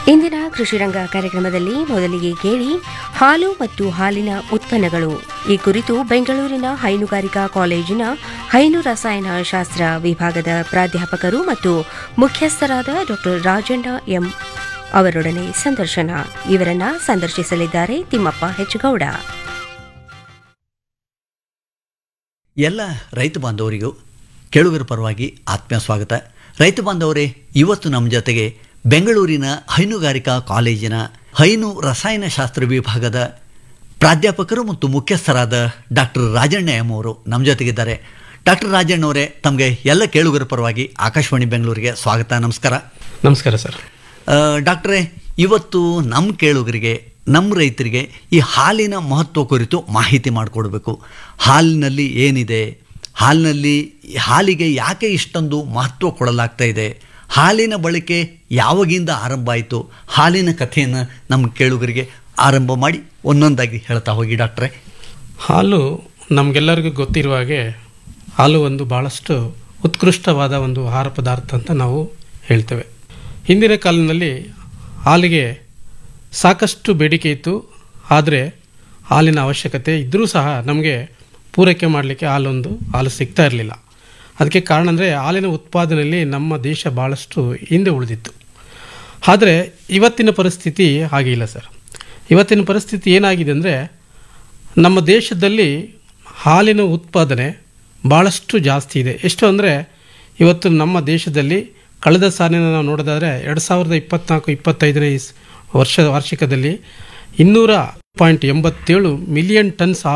ಇಂದಿನ ಕೃಷಿರಂಗ ಕಾರ್ಯಕ್ರಮದಲ್ಲಿ ಮೊದಲಿಗೆ ಕೇಳಿ ಹಾಲು ಮತ್ತು ಹಾಲಿನ ಉತ್ಪನ್ನಗಳು ಈ ಕುರಿತು ಬೆಂಗಳೂರಿನ ಹೈನುಗಾರಿಕಾ ಕಾಲೇಜಿನ ಹೈನು ರಸಾಯನ ಶಾಸ್ತ್ರ ವಿಭಾಗದ ಪ್ರಾಧ್ಯಾಪಕರು ಮತ್ತು ಮುಖ್ಯಸ್ಥರಾದ ಡಾ ರಾಜಣ್ಣ ಎಂ ಅವರೊಡನೆ ಸಂದರ್ಶನ ಇವರನ್ನ ಸಂದರ್ಶಿಸಲಿದ್ದಾರೆ ತಿಮ್ಮಪ್ಪ ಹೆಚ್ಗೌಡ ಎಲ್ಲ ರೈತ ಬಾಂಧವರಿಗೂ ಕೇಳುಗರ ಪರವಾಗಿ ಆತ್ಮೀಯ ಸ್ವಾಗತ ರೈತ ಬಾಂಧವರೇ ಇವತ್ತು ನಮ್ಮ ಜೊತೆಗೆ ಬೆಂಗಳೂರಿನ ಹೈನುಗಾರಿಕಾ ಕಾಲೇಜಿನ ಹೈನು ರಸಾಯನಶಾಸ್ತ್ರ ವಿಭಾಗದ ಪ್ರಾಧ್ಯಾಪಕರು ಮತ್ತು ಮುಖ್ಯಸ್ಥರಾದ ಡಾಕ್ಟರ್ ರಾಜಣ್ಣ ಎಂ ಅವರು ನಮ್ಮ ಜೊತೆಗಿದ್ದಾರೆ ಡಾಕ್ಟರ್ ರಾಜಣ್ಣ ಅವರೇ ತಮಗೆ ಎಲ್ಲ ಕೇಳುಗರ ಪರವಾಗಿ ಆಕಾಶವಾಣಿ ಬೆಂಗಳೂರಿಗೆ ಸ್ವಾಗತ ನಮಸ್ಕಾರ ನಮಸ್ಕಾರ ಸರ್ ಆ, ಡಾಕ್ಟ್ರೇ ಇವತ್ತು ನಮ್ಮ ಕೇಳುಗರಿಗೆ ನಮ್ಮ ರೈತರಿಗೆ ಈ ಹಾಲಿನ ಮಹತ್ವ ಕುರಿತು ಮಾಹಿತಿ ಮಾಡಿಕೊಡ್ಬೇಕು ಹಾಲಿನಲ್ಲಿ ಏನಿದೆ ಹಾಲಿನಲ್ಲಿ ಹಾಲಿಗೆ ಯಾಕೆ ಇಷ್ಟೊಂದು ಮಹತ್ವ ಕೊಡಲಾಗ್ತಾ ಇದೆ ಹಾಲಿನ ಬಳಕೆ ಯಾವಾಗಿಂದ ಆರಂಭ ಆಯಿತು ಹಾಲಿನ ಕಥೆಯನ್ನು ನಮ್ಮ ಕೇಳುಗರಿಗೆ ಆರಂಭ ಮಾಡಿ ಒಂದೊಂದಾಗಿ ಹೇಳ್ತಾ ಹೋಗಿ ಡಾಕ್ಟ್ರೇ ಹಾಲು ನಮಗೆಲ್ಲರಿಗೂ ಗೊತ್ತಿರುವ ಹಾಗೆ ಹಾಲು ಒಂದು ಭಾಳಷ್ಟು ಉತ್ಕೃಷ್ಟವಾದ ಒಂದು ಆಹಾರ ಪದಾರ್ಥ ಅಂತ ನಾವು ಹೇಳ್ತೇವೆ ಹಿಂದಿನ ಕಾಲಿನಲ್ಲಿ ಹಾಲಿಗೆ ಸಾಕಷ್ಟು ಬೇಡಿಕೆ ಇತ್ತು ಆದರೆ ಹಾಲಿನ ಅವಶ್ಯಕತೆ ಇದ್ದರೂ ಸಹ ನಮಗೆ ಪೂರೈಕೆ ಮಾಡಲಿಕ್ಕೆ ಹಾಲೊಂದು ಹಾಲು ಸಿಗ್ತಾ ಇರಲಿಲ್ಲ ಅದಕ್ಕೆ ಕಾರಣ ಅಂದರೆ ಹಾಲಿನ ಉತ್ಪಾದನೆಯಲ್ಲಿ ನಮ್ಮ ದೇಶ ಭಾಳಷ್ಟು ಹಿಂದೆ ಉಳಿದಿತ್ತು ಆದರೆ ಇವತ್ತಿನ ಪರಿಸ್ಥಿತಿ ಹಾಗೆ ಇಲ್ಲ ಸರ್ ಇವತ್ತಿನ ಪರಿಸ್ಥಿತಿ ಏನಾಗಿದೆ ಅಂದರೆ ನಮ್ಮ ದೇಶದಲ್ಲಿ ಹಾಲಿನ ಉತ್ಪಾದನೆ ಭಾಳಷ್ಟು ಜಾಸ್ತಿ ಇದೆ ಎಷ್ಟು ಅಂದರೆ ಇವತ್ತು ನಮ್ಮ ದೇಶದಲ್ಲಿ ಕಳೆದ ಸಾಲಿನ ನಾವು ನೋಡೋದಾದರೆ ಎರಡು ಸಾವಿರದ ಇಪ್ಪತ್ನಾಲ್ಕು ಇಪ್ಪತ್ತೈದನೇ ಇಸ್- ವರ್ಷ ವಾರ್ಷಿಕದಲ್ಲಿ ಇನ್ನೂರ ಪಾಯಿಂಟ್ ಎಂಬತ್ತೇಳು ಮಿಲಿಯನ್ ಟನ್ಸ್